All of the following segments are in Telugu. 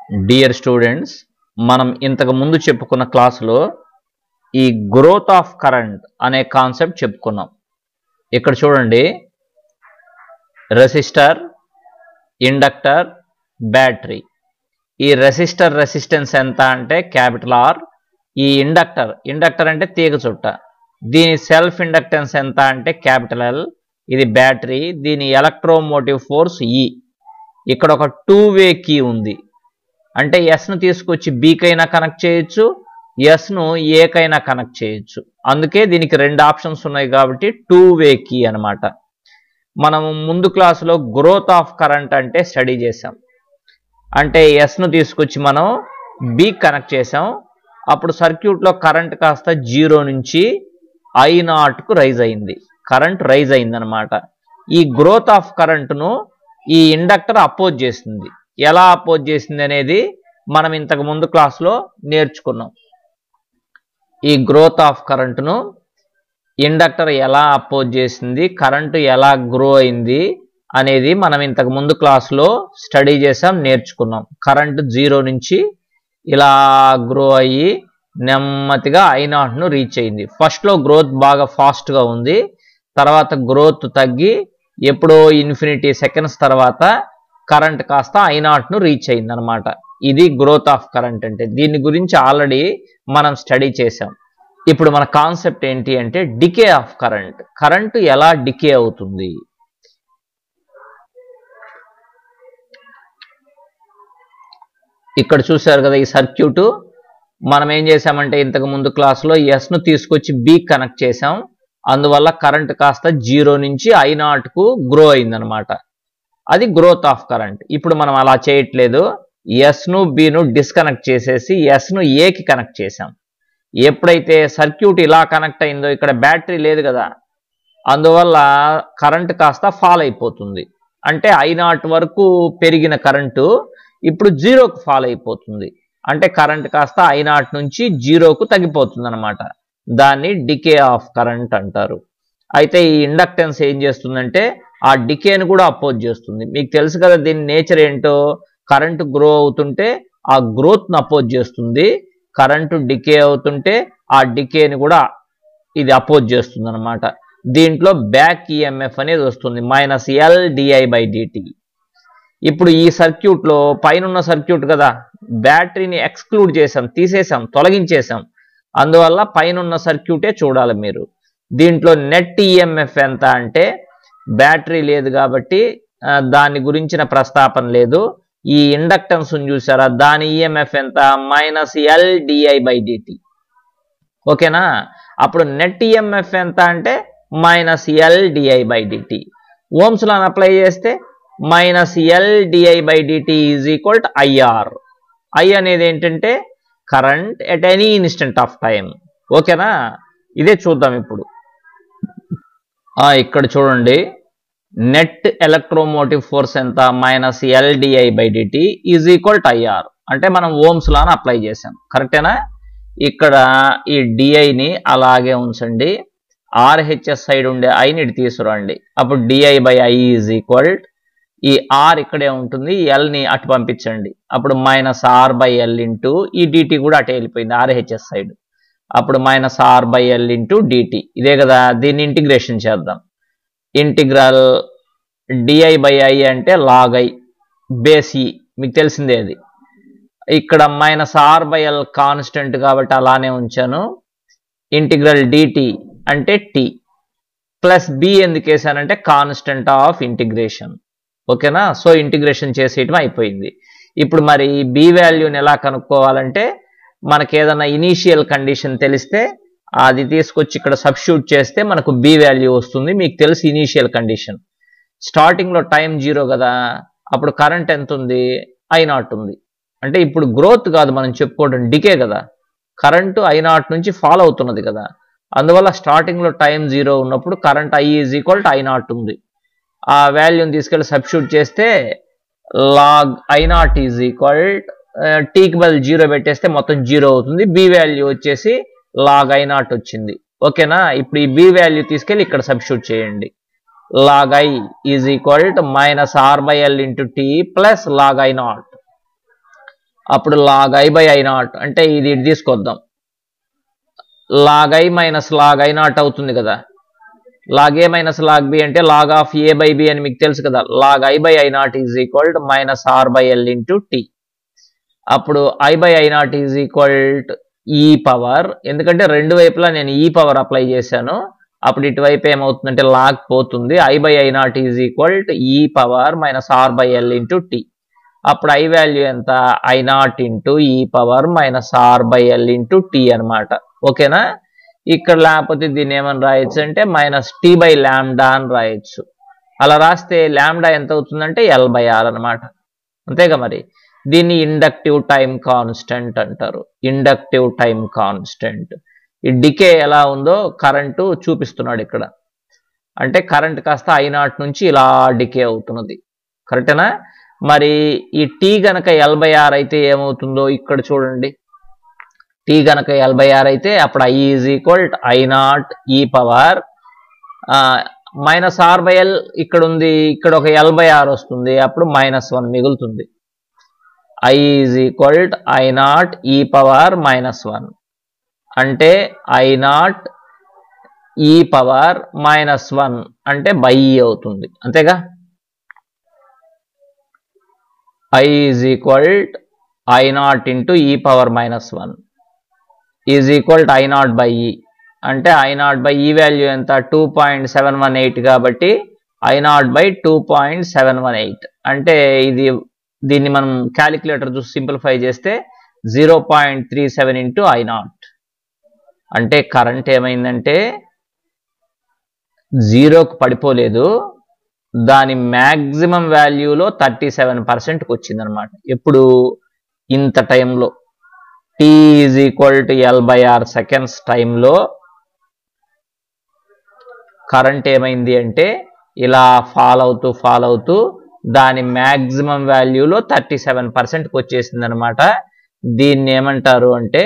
డియర్ స్టూడెంట్స్ మనం ఇంతకు ముందు చెప్పుకున్న క్లాసులో ఈ గ్రోత్ ఆఫ్ కరెంట్ అనే కాన్సెప్ట్ చెప్పుకున్నాం ఇక్కడ చూడండి రెసిస్టర్ ఇండక్టర్ బ్యాటరీ ఈ రెసిస్టర్ రెసిస్టెన్స్ ఎంత అంటే క్యాపిటల్ ఆర్ ఈ ఇండక్టర్ ఇండక్టర్ అంటే తీగ చుట్ట దీని సెల్ఫ్ ఇండక్టెన్స్ ఎంత అంటే క్యాపిటల్ ఎల్ ఇది బ్యాటరీ దీని ఎలక్ట్రోమోటివ్ ఫోర్స్ ఈ ఇక్కడ ఒక టూ వే కీ ఉంది అంటే ఎస్ను తీసుకొచ్చి బీకైనా కనెక్ట్ చేయొచ్చు ఎస్ను ఏకైనా కనెక్ట్ చేయొచ్చు అందుకే దీనికి రెండు ఆప్షన్స్ ఉన్నాయి కాబట్టి టూ వే కీ అనమాట మనము ముందు క్లాసులో గ్రోత్ ఆఫ్ కరెంట్ అంటే స్టడీ చేసాం అంటే ఎస్ను తీసుకొచ్చి మనం బీ కనెక్ట్ చేసాం అప్పుడు సర్క్యూట్లో కరెంట్ కాస్త జీరో నుంచి ఐ నాట్కు రైజ్ అయింది కరెంట్ రైజ్ అయిందనమాట ఈ గ్రోత్ ఆఫ్ కరెంట్ను ఈ ఇండక్టర్ అపోజ్ చేస్తుంది ఎలా అపోజ్ చేసింది అనేది మనం ఇంతకు ముందు క్లాస్లో నేర్చుకున్నాం ఈ గ్రోత్ ఆఫ్ కరెంట్ను ఇండక్టర్ ఎలా అపోజ్ చేసింది కరెంటు ఎలా గ్రో అయింది అనేది మనం ఇంతకు ముందు క్లాస్లో స్టడీ చేసాం నేర్చుకున్నాం కరెంటు జీరో నుంచి ఇలా గ్రో అయ్యి నెమ్మదిగా ఐనాట్ను రీచ్ అయింది ఫస్ట్లో గ్రోత్ బాగా ఫాస్ట్గా ఉంది తర్వాత గ్రోత్ తగ్గి ఎప్పుడో ఇన్ఫినిటీ సెకండ్స్ తర్వాత కరెంట్ కాస్త ఐనాట్ను రీచ్ అయింది అనమాట ఇది గ్రోత్ ఆఫ్ కరెంట్ అంటే దీని గురించి ఆల్రెడీ మనం స్టడీ చేసాం ఇప్పుడు మన కాన్సెప్ట్ ఏంటి అంటే డికే ఆఫ్ కరెంట్ కరెంటు ఎలా డికే అవుతుంది ఇక్కడ చూశారు కదా ఈ సర్క్యూటు మనం ఏం చేసామంటే ఇంతకు ముందు క్లాస్లో ఎస్ను తీసుకొచ్చి బీ కనెక్ట్ చేసాం అందువల్ల కరెంట్ కాస్త జీరో నుంచి ఐ నాట్కు గ్రో అయిందనమాట అది గ్రోత్ ఆఫ్ కరెంట్ ఇప్పుడు మనం అలా చేయట్లేదు ఎస్ను బీను డిస్కనెక్ట్ చేసేసి ఎస్ను ఏకి కనెక్ట్ చేసాం ఎప్పుడైతే సర్క్యూట్ ఇలా కనెక్ట్ అయిందో ఇక్కడ బ్యాటరీ లేదు కదా అందువల్ల కరెంట్ కాస్త ఫాల్ అయిపోతుంది అంటే ఐ నాట్ వరకు పెరిగిన కరెంటు ఇప్పుడు జీరోకు ఫాల్ అయిపోతుంది అంటే కరెంట్ కాస్త ఐ నాట్ నుంచి జీరోకు తగ్గిపోతుంది అనమాట దాన్ని డికే ఆఫ్ కరెంట్ అంటారు అయితే ఈ ఇండక్టెన్స్ ఏం చేస్తుందంటే ఆ డికేను కూడా అపోజ్ చేస్తుంది మీకు తెలుసు కదా దీని నేచర్ ఏంటో కరెంటు గ్రో అవుతుంటే ఆ గ్రోత్ను అపోజ్ చేస్తుంది కరెంటు డికే అవుతుంటే ఆ డికేని కూడా ఇది అపోజ్ చేస్తుంది అనమాట దీంట్లో బ్యాక్ ఈఎంఎఫ్ అనేది వస్తుంది minus L DI by DT ఇప్పుడు ఈ సర్క్యూట్లో పైన సర్క్యూట్ కదా బ్యాటరీని ఎక్స్క్లూడ్ చేసాం తీసేసాం తొలగించేసాం అందువల్ల పైన సర్క్యూటే చూడాలి మీరు దీంట్లో నెట్ ఈఎంఎఫ్ ఎంత అంటే బ్యాటరీ లేదు కాబట్టి దాని గురించిన ప్రస్తాపన లేదు ఈ ఇండక్టెన్స్ చూసారా దాని ఈఎంఎఫ్ ఎంత minus L DI by DT ఓకేనా అప్పుడు నెట్ ఈఎంఎఫ్ ఎంత అంటే minus L DI by DT Ohm's లాన్ అప్లై చేస్తే minus L DI by DT is equal to IR I అనేది ఏంటంటే current at any instant of time ఓకేనా ఇదే చూద్దాం ఇప్పుడు ఇక్కడ చూడండి నెట్ ఎలక్ట్రోమోటివ్ ఫోర్స్ ఎంత minus L DI by DT is equal to IR అంటే మనం ఓమ్స్ లాను అప్లై చేసాం కరెక్టేనా ఇక్కడ ఈ డిఐని అలాగే ఉంచండి ఆర్హెచ్ఎస్ సైడ్ ఉండే ఐని ఇటు తీసుకురండి అప్పుడు DI by I is equal ఈ ఆర్ ఇక్కడే ఉంటుంది ఎల్ని అటు పంపించండి అప్పుడు minus R by L into ఈ డిటి కూడా అటే వెళ్ళిపోయింది ఆర్హెచ్ఎస్ సైడ్ అప్పుడు minus R by L into DT ఇదే కదా దీన్ని ఇంటిగ్రేషన్ చేద్దాం ఇంటిగ్రల్ డిఐ బై ఐ అంటే లాగ్ ఐ బేస్ ఈ మీకు తెలిసిందే అది ఇక్కడ minus R by L constant కాబట్టి అలానే ఉంచాను ఇంటిగ్రల్ డిటి అంటే టి ప్లస్ బి ఎందుకు వేసానంటే కాన్స్టెంట్ ఆఫ్ ఇంటిగ్రేషన్ ఓకేనా సో ఇంటిగ్రేషన్ చేసేయటం అయిపోయింది ఇప్పుడు మరి బి వాల్యూని ఎలా కనుక్కోవాలంటే మనకి ఏదైనా ఇనీషియల్ కండిషన్ తెలిస్తే అది తీసుకొచ్చి ఇక్కడ సబ్స్టిట్యూట్ చేస్తే మనకు బి వాల్యూ వస్తుంది మీకు తెలుసు ఇనీషియల్ కండిషన్ స్టార్టింగ్లో టైం జీరో కదా అప్పుడు కరెంట్ ఎంత ఉంది ఐ నాట్ ఉంది అంటే ఇప్పుడు గ్రోత్ కాదు మనం చెప్పుకోవడం డికే కదా కరెంటు ఐ నాట్ నుంచి ఫాలో అవుతున్నది కదా అందువల్ల స్టార్టింగ్లో టైం జీరో ఉన్నప్పుడు current I is equal to I naught ఉంది ఆ వాల్యూని తీసుకెళ్ళి సబ్స్టిట్యూట్ చేస్తే log I naught is equal టీకి బదులు జీరో పెట్టేస్తే మొత్తం జీరో అవుతుంది బి వాల్యూ వచ్చేసి లాగ్ ఐ నాట్ వచ్చింది ఓకేనా ఇప్పుడు ఈ బి వాల్యూ తీసుకెళ్ళి ఇక్కడ సబ్స్టిట్యూట్ చేయండి log I is equal to minus R by L into T plus log I naught అప్పుడు log I by I naught అంటే ఇది ఇటు తీసుకొద్దాం log I minus log I naught అవుతుంది కదా log A minus log B అంటే log of A by B అని మీకు తెలుసు కదా log I by I naught is equal to minus R by L into T అప్పుడు I by I naught is equal to e power ఎందుకంటే రెండు వైపులా నేను ఈ పవర్ అప్లై చేశాను అప్పుడు ఇటువైపు ఏమవుతుందంటే లాగ్ పోతుంది I by I naught is equal to e power minus R by L into T అప్పుడు ఐ వాల్యూ ఎంత I naught into e power minus R by L into T అనమాట ఓకేనా ఇక్కడ లేకపోతే దీన్ని ఏమని రాయొచ్చు అంటే మైనస్ టీ బై ల్యాండా అని రాయొచ్చు అలా రాస్తే ల్యాండా ఎంత అవుతుందంటే ఎల్ బై ఆర్ అనమాట అంతేగా మరి దీన్ని ఇండక్టివ్ టైం కాన్స్టెంట్ అంటారు ఇండక్టివ్ టైం కాన్స్టెంట్ ఈ డికే ఎలా ఉందో కరెంటు చూపిస్తున్నాడు ఇక్కడ అంటే కరెంట్ కాస్త ఐ నాట్ నుంచి ఇలా డికే అవుతున్నది కరెక్టేనా మరి ఈ టీ గనక ఎల్ బై ఆర్ అయితే ఏమవుతుందో ఇక్కడ చూడండి టీ గనక ఎల్ బై ఆర్ అయితే అప్పుడు I is equal I naught e power minus R by L ఇక్కడ ఉంది ఇక్కడ ఒక ఎల్ బై ఆర్ వస్తుంది అప్పుడు మైనస్ వన్ మిగులుతుంది I is equal I naught e power minus one అంటే I naught e power minus one అంటే బై అవుతుంది అంతేగా I is equal I naught into e power minus one is equal to I naught by e అంటే I naught by e value ఎంత two point seven one eight కాబట్టి I naught by two point seven one eight అంటే ఇది దీన్ని మనం క్యాలిక్యులేటర్ చూసి సింప్లిఫై చేస్తే zero point three seven into I naught అంటే కరెంట్ ఏమైందంటే జీరోకు పడిపోలేదు దాని మ్యాక్సిమం వాల్యూలో థర్టీ సెవెన్ పర్సెంట్కి వచ్చిందనమాట ఎప్పుడు ఇంత టైంలో T is equal to L by R seconds టైంలో కరెంట్ ఏమైంది అంటే ఇలా ఫాల్ అవుతూ ఫాల్ అవుతూ దాని మ్యాక్సిమం వాల్యూలో థర్టీ సెవెన్ పర్సెంట్కి వచ్చేసింది అనమాట దీన్ని ఏమంటారు అంటే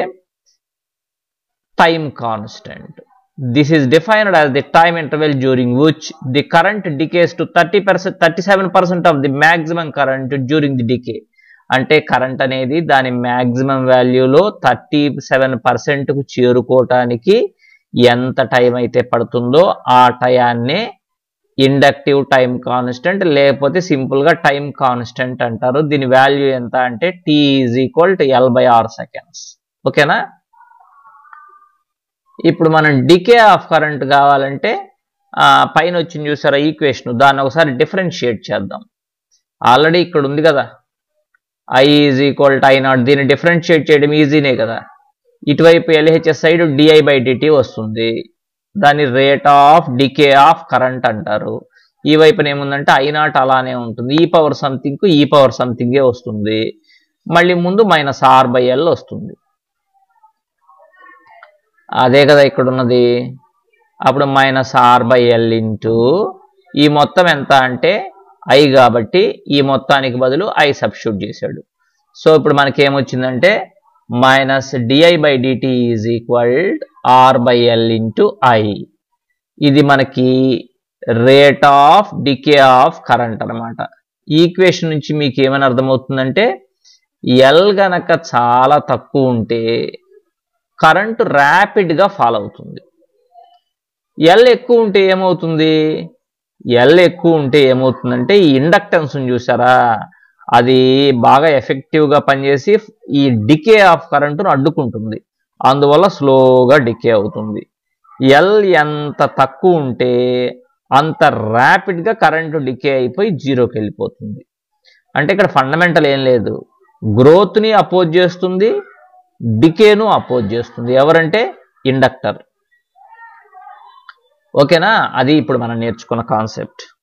time constant this is defined as the time interval during which the current decays to thirty percent thirty seven percent of the maximum current during the decay అంటే కరెంట్ అనేది దాని మ్యాక్సిమం వాల్యూలో థర్టీ సెవెన్ పర్సెంట్కు చేరుకోవటానికి ఎంత టైం అయితే పడుతుందో ఆ టయాన్నే ఇండక్టివ్ టైం కాన్స్టెంట్ లేకపోతే సింపుల్గా టైం కాన్స్టెంట్ అంటారు దీని వాల్యూ ఎంత అంటే T is equal to L by R seconds ఓకేనా ఇప్పుడు మనం డికే ఆఫ్ కరెంట్ కావాలంటే పైన వచ్చింది చూసారా ఈక్వేషన్ దాన్ని ఒకసారి డిఫరెన్షియేట్ చేద్దాం ఆల్రెడీ ఇక్కడ ఉంది కదా I is equal to I not దీన్ని డిఫరెన్షియేట్ చేయడం ఈజీనే కదా ఇటువైపు LHS side dI by dt వస్తుంది దాన్ని rate of decay of current అంటారు ఈ వైపున ఏముందంటే ఐ నాట్ అలానే ఉంటుంది ఈ పవర్ సంథింగ్ ఈ పవర్ సంథింగే వస్తుంది మళ్ళీ ముందు మైనస్ ఆర్ బై ఎల్ వస్తుంది అదే కదా ఇక్కడ ఉన్నది అప్పుడు minus R by L into e మొత్తం ఎంత అంటే ఐ కాబట్టి ఈ మొత్తానికి బదులు ఐ సబ్స్టిట్యూట్ చేశాడు సో ఇప్పుడు మనకి ఏమొచ్చిందంటే minus dI by DT is equal R by L into I ఇది మనకి rate of decay of current అనమాట ఈక్వేషన్ నుంచి మీకు ఏమని అర్థమవుతుందంటే ఎల్ గనక చాలా తక్కువ ఉంటే కరెంటు ర్యాపిడ్గా ఫాల్ అవుతుంది ఎల్ ఎక్కువ ఉంటే ఏమవుతుంది ఎల్ ఎక్కువ ఉంటే ఏమవుతుందంటే ఈ ఇండక్టెన్స్ చూసారా అది బాగా ఎఫెక్టివ్గా పనిచేసి ఈ డికే ఆఫ్ కరెంటును అడ్డుకుంటుంది అందువల్ల స్లోగా డికే అవుతుంది ఎల్ ఎంత తక్కువ ఉంటే అంత ర్యాపిడ్గా కరెంటు డికే అయిపోయి జీరోకి వెళ్ళిపోతుంది అంటే ఇక్కడ ఫండమెంటల్ ఏం లేదు గ్రోత్ని అపోజ్ చేస్తుంది డికేను అపోజ్ చేస్తుంది ఎవరంటే ఇండక్టర్ ఓకేనా అది ఇప్పుడు మనం నేర్చుకున్న కాన్సెప్ట్